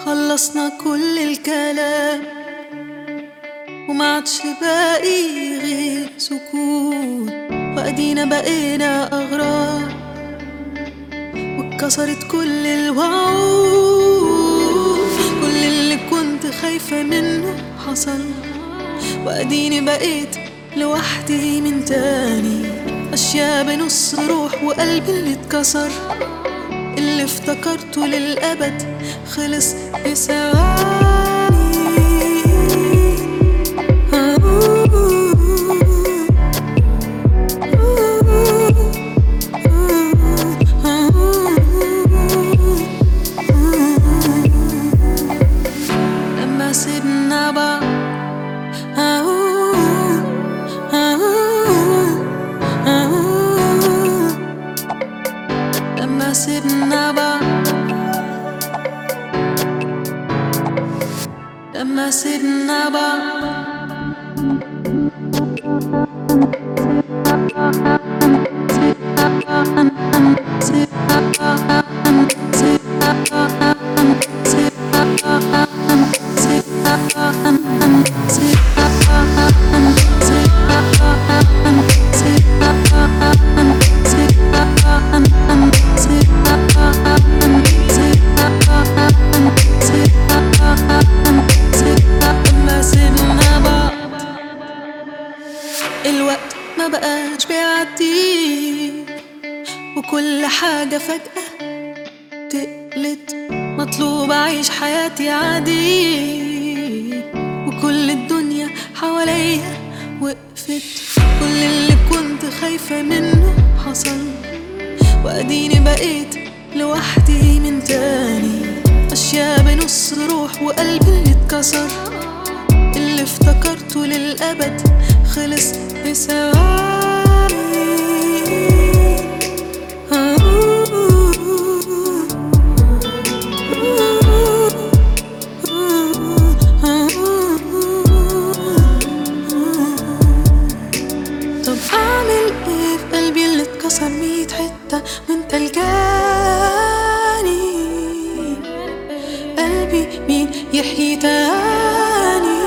خلصنا كل الكلام وما عادش باقي غير سكوت وادينا بقينا اغراب واتكسرت كل الوعود كل اللي كنت خايفة منه حصل واديني بقيت لوحدي من تاني اشياء بنص روح وقلبي اللي اتكسر اللي افتكرته للأبد خلص بثواني لما سيبنا بعض لما سيبنا بعض لما سيبنا بعض لما سيبنا بعض الوقت ما بقاش بيعدي وكل حاجة فجأة تقلت مطلوب أعيش حياتي عادي وكل الدنيا حواليا وقفت كل اللي كنت خايفة منه حصل وأديني بقيت لوحدي من تاني أشياء بنص روح وقلبي اللي اتكسر اللي افتكرته للأبد خلص بثواني طب أعمل إيه في قلبي اللي اتكسر ميت حتة وانت الجاني قلبي مين يحيي تاني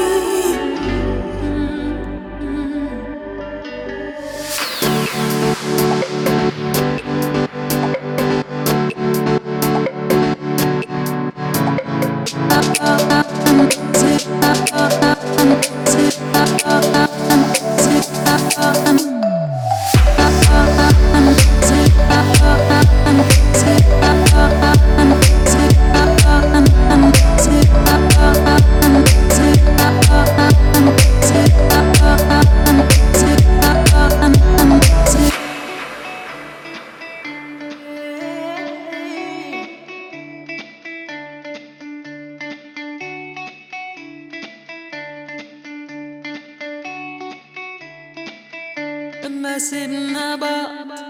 لما سيبنا بعض